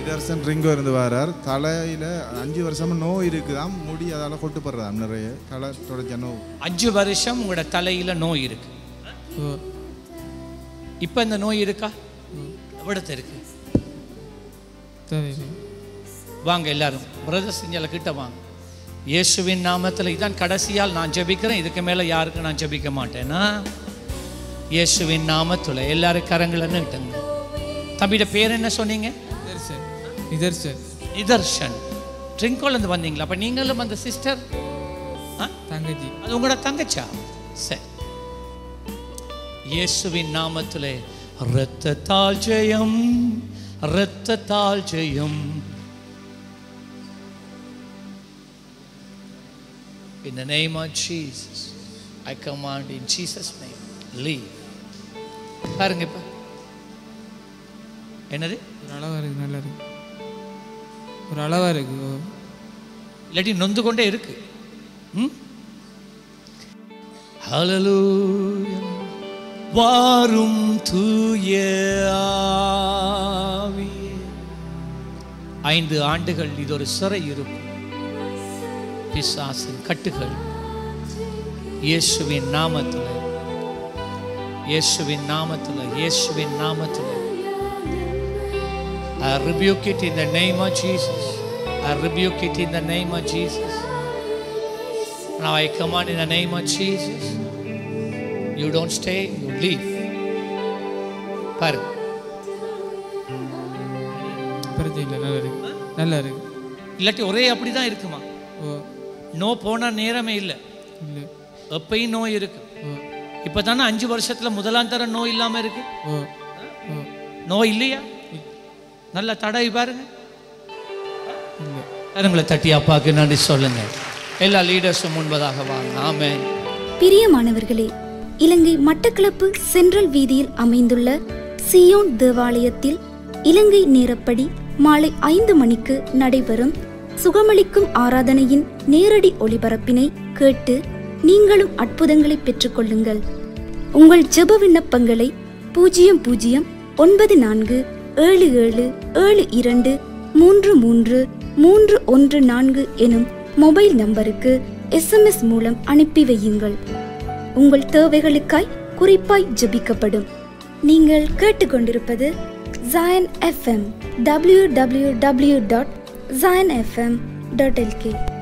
நிதர்சன் ரிங்கோ இருந்து வரார் தலையில் அஞ்சு வருஷமா நோய் இருக்குதாம் முடி அதால் கொட்டுப்படுறதாம் நிறைய தலை தொடச்ச நோய் அஞ்சு வருஷம் உங்களோட தலையில நோய் இருக்கு ஓ இப்போ இந்த நோய் இருக்கா எவ்வளத்து இருக்கு தெரியல வாங்க எல்லாரும் பிரதர்ஸ் இங்கே கிட்ட வாங்க இயேசுவின் நாமத்தில் இதான் கடைசியால் நான் ஜெபிக்கிறேன் இதுக்கு மேலே யாருக்கும் நான் ஜெபிக்க மாட்டேனா இயேசுவின் நாமத்தில் எல்லாரும் கரங்களை நீட்டுங்க தம்பியோட பேர் என்ன சொன்னீங்க நிதர்சன் நிதர்சன் நிதர்ஷன் ட்ரிங்கோலேருந்து வந்தீங்களா அப்போ நீங்களும் அந்த சிஸ்டர் ஆ தங்கச்சி அது உங்களோட தங்கச்சா சரி இயேசுவின் நாமத்திலே இரத்தத்தால் ஜெயம் இரத்தத்தால் ஜெயம் In the name of Jesus, I command in Jesus' name, leave. பாருங்க இப்ப என்னது ஒரு அளவா இருக்கு நல்லா இருக்கு ஒரு அளவா இருக்கு ஓ இல்லாட்டி நொந்து கொண்டே இருக்கு ம் ஹalleluya வாரும் தூய ஆவியே ஐந்து ஆண்டுகள் இது ஒரு சிறை இருக்கும் பிசாசின் கட்டுகள் இயேசுவின் நாமத்தில் இயேசுவின் நாமத்தில் இயேசுவின் நாமத்தில் I rebuke it in the name of Jesus. I rebuke it in the name of Jesus. Now I command in the name of Jesus. You don't stay, you leave. பாரு பிரச்சனை இல்லை நல்லா இருக்கு நல்லா இருக்கு இல்லாட்டி ஒரே அப்படி தான் இருக்குமா ஓ நோ போனால் நேரமே இல்லை இல்லை எப்பயும் நோய் இருக்கு ஓ இப்போ தானே அஞ்சு வருஷத்துல முதலாம் தர நோய் இல்லாமல் இருக்கு ஓ ஓ நோய் இல்லையா நல்ல தடவை பாருங்க இல்லை கரங்களை தட்டி அப்பாவுக்கு நன்றி சொல்லுங்க எல்லா லீடர்ஸும் முன்பதாக வாங்க ஆமென் பிரியமானவர்களே இலங்கை மட்டக்களப்பு சென்ட்ரல் வீதியில் அமைந்துள்ள சியோன் தேவாலயத்தில் இலங்கை நேரப்படி மாலை ஐந்து மணிக்கு நடைபெறும் சுகமளிக்கும் ஆராதனையின் நேரடி ஒளிபரப்பினை கேட்டு நீங்களும் அற்புதங்களை பெற்றுக்கொள்ளுங்கள் உங்கள் ஜெப விண்ணப்பங்களை பூஜ்ஜியம் பூஜ்ஜியம் ஒன்பது நான்கு ஏழு ஏழு ஏழு இரண்டு மூன்று மூன்று மூன்று ஒன்று நான்கு எனும் மொபைல் நம்பருக்கு எஸ்எம்எஸ் மூலம் அனுப்பி வையுங்கள் உங்கள் தேவைகளுக்காய் குறிப்பாய் ஜெபிக்கப்படும் நீங்கள் கேட்டுக்கொண்டிருப்பது Zion FM W W W dot Zion FM dot L K